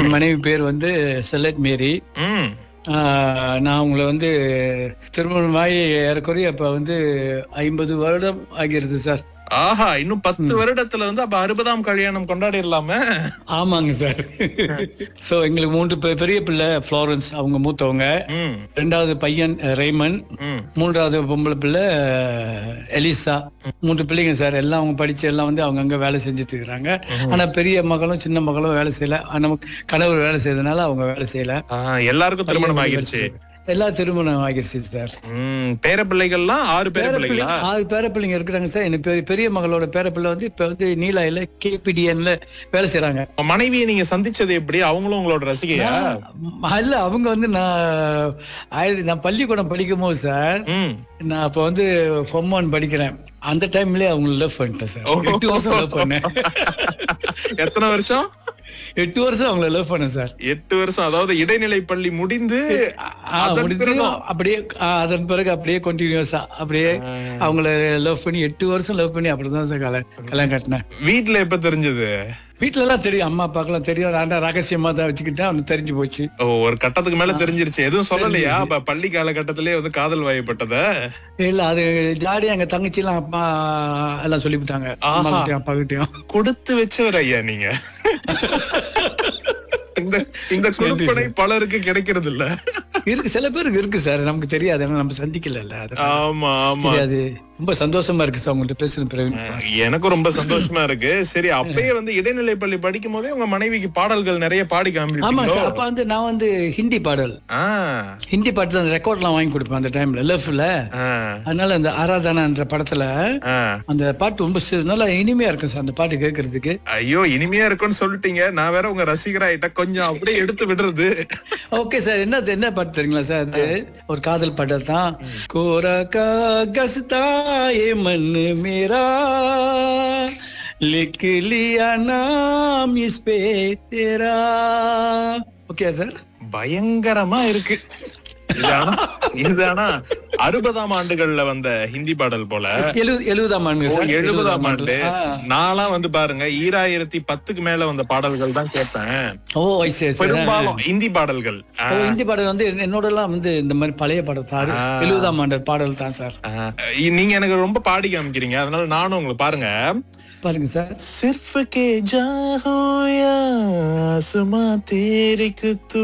என் மனைவி பேர் வந்து செல்லட் மேரி ம் ஆஹ், நான் உங்களை வந்து திருமணமாகி ஏறக்குறைய இப்ப வந்து ஐம்பது வருடம் ஆகிறது சார் ஆஹா இன்னும் பத்து வருடத்துல வந்து அப்ப அறுபதாம் கல்யாணம் கொண்டாடிடலாமே ஆமாங்க சார் சோ எங்களுக்கு மூன்று பெ- பெரிய பிள்ளை ஃப்ளாரன்ஸ் அவங்க மூத்தவங்க ம் ரெண்டாவது பையன் அஹ், ரேமன் ம் மூன்றாவது பொம்பளை பிள்ளை அஹ், எலிசா மூன்று பிள்ளைங்க சார் எல்லாம் அவங்க படிச்சு எல்லாம் வந்து அவங்க அங்க வேலை செஞ்சுட்டு இருக்கிறாங்க ஆனா பெரிய மகளும் சின்ன மகளும் வேலை செய்யல ஆனா, நமக்கு கணவர் வேலை செய்யறதுனால அவங்க வேலை செய்யல ஆ, எல்லாருக்கும் திருமணம் ஆகிருச்சு எல்லா திருமணம் ஆகிருச்சு சார் ம் பேர பிள்ளைகள்லாம் ஆறு பேர பிள்ளைகளா பேரப்பிள்ளை- ஆறு பேர பிள்ளைங்க இருக்கிறாங்க சார் எனக்கு பெரிய பெரிய மகளோட பேரப்பிள்ளை வந்து இப்ப வந்து நீலாயில கேபிடிஎன்ல வேலை செய்யறாங்க உங்க மனைவியை நீங்க சந்திச்சது எப்படி அவங்களும் உங்களோட ரசிகையா இல்ல அவங்க வந்து நான் ஆயிரத்தி நான் பள்ளிக்கூடம் படிக்கும் போது சார் ம் நான் அப்ப வந்து ஃபொம் ஒன் படிக்கிறேன் அந்த டைம்லயே அவங்க லவ் பண்ணிட்டேன் சார் எட்டு வருஷம் லவ் பண்ணேன் எத்தனை வருஷம் எட்டு வருஷம் அவங்கள லவ் பண்ணேன் சார் எட்டு வருஷம் அதாவது இடைநிலை பள்ளி முடிந்து ஆ, அதன் முடிஞ்சு பிறகு- அப்படியே ஆ, அதன் பிறகு அப்படியே கண்டினியூஸா அப்படியே அவங்கள லவ் பண்ணி எட்டு வருஷம் லவ் பண்ணி அப்படிதான் சார் கல்யாணம் கல்யாணம் கட்டினேன் வீட்ல எப்ப தெரிஞ்சது வீட்டுல எல்லாம் தெரியும் அம்மா அப்பாக்கெல்லாம் தெரியும் நான் தான் ரகசியமா தான் வச்சுக்கிட்டேன் அவனுக்கு தெரிஞ்சு போச்சு ஓ ஒரு கட்டத்துக்கு மேல தெரிஞ்சிருச்சு எதுவும் சொல்லலையா அப்ப பள்ளி காலகட்டத்திலே வந்து காதல் வாயப்பட்டத இல்ல அது ஜாலியா எங்க தங்கச்சி எல்லாம் அப்பா எல்லாம் சொல்லிவிட்டாங்க அம்மா ஆஹா. கிட்டயும் அப்பா கிட்டயும் கொடுத்து வச்சவர் ஐயா நீங்க இந்த இந்த கொடுப்பனை பலருக்கு கிடைக்கிறது இல்ல இருக்கு சில பேருக்கு இருக்கு சார் நமக்கு தெரியாது ஏன்னா நம்ம சந்திக்கல அது ஆமா ஆமா தெரியாது ரொம்ப சந்தோஷமா இருக்கு சார் உங்கள்ட்ட பேசுன பிறகு எனக்கும் ரொம்ப சந்தோஷமா இருக்கு சரி அப்பயே வந்து இடைநிலை பள்ளி படிக்கும் போதே உங்க மனைவிக்கு பாடல்கள் நிறைய பாடி ஆமா காமிப்பீங்களோ சார் அப்ப வந்து நான் வந்து ஹிந்தி பாடல் ஆ, ஹிந்தி பாட்டு அந்த ரெக்கார்ட்லாம் வாங்கி கொடுப்பேன் அந்த டைம்ல லவ்ல ஆ, அதனால அந்த ஆராதனான்ற படத்துல ஆ. அந்த பாட்டு ரொம்ப சி- நல்லா இனிமையா இருக்கும் சார் அந்த பாட்டு கேட்கறதுக்கு ஐயோ இனிமையா இருக்கும்னு சொல்லிட்டீங்க நான் வேற உங்க ரசிகராயிட்ட கொஞ்சம் அப்படியே எடுத்து விடுறது ஓகே சார் என்ன என்ன பாட்டு தெரியுங்களா சார் அது ஒரு காதல் பாடல் தான் கோரா காகஸ்தா ஏ மன் மேரா लिख लिया नाम इस पे तेरा ஓகே சார் பயங்கரமா இருக்கு இது ஆனா இது ஆனா அறுபதாம் ஆண்டுகள்ல வந்த ஹிந்தி பாடல் போல எழு எழுபதாம் ஆண்டு ஓ, சார் எழுபதாம் ஆண்டு ஆ. நான்லாம் வந்து பாருங்க ஈராயிரத்தி பத்துக்கு மேல வந்த பாடல்கள் தான் கேட்பேன் ஓ சரி சரி பெரும்பாலும் ஹிந்தி பாடல்கள் ஆ, ஓ இந்தி பாடல் வந்து என்னோட எல்லாம் வந்து இந்த மாதிரி பழைய பாடல் சார் ஆ. எழுபதாம் ஆண்டு பாடல் தான் சார் ஆ. நீங்க எனக்கு ரொம்ப பாடி காமிக்கிறீங்க அதனால நானும் உங்களை பாருங்க பாருங்க சார் सिर्फ के जाहो या आसमां तेरे को तू